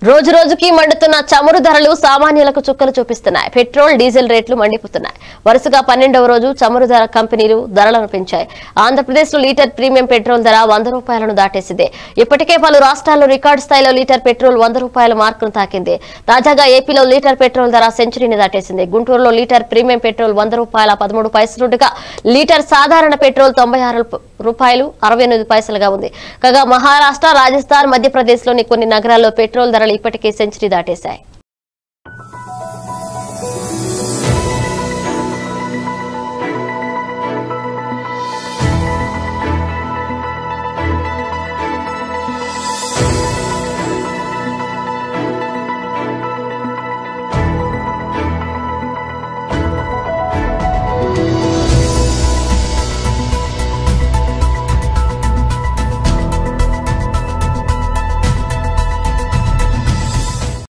రోజు రోజుకి మండుతున్న చమురు ధరలు సామాన్యులకు చుక్కలు చూపిస్తున్నాయి పెట్రోల్ డీజిల్ రేట్లు మండిపోతున్నాయి వరుసగా పన్నెండవ రోజు చమురు ధర కంపెనీలు ధరలను పెంచాయి ఆంధ్రప్రదేశ్ లో లీటర్ ప్రీమియం పెట్రోల్ ధర వంద రూపాయలను దాటేసింది ఇప్పటికే పలు రాష్ట్రాల్లో రికార్డు స్థాయిలో లీటర్ పెట్రోల్ వంద రూపాయల మార్కును తాకింది తాజాగా ఏపీలో లీటర్ పెట్రోల్ ధర సెంచరీని దాటేసింది గుంటూరులో లీటర్ ప్రీమియం పెట్రోల్ వంద రూపాయల పదమూడు పైసలుండగా లీటర్ సాధారణ పెట్రోల్ తొంభై ఆరు రూపాయలు అరవై ఎనిమిది పైసలుగా ఉంది కాగా మహారాష్ట్ర రాజస్థాన్ మధ్యప్రదేశ్ లోని కొన్ని నగరాల్లో పెట్రోల్ ధరలు ఇప్పటికే సెంచరీ దాటేశాయి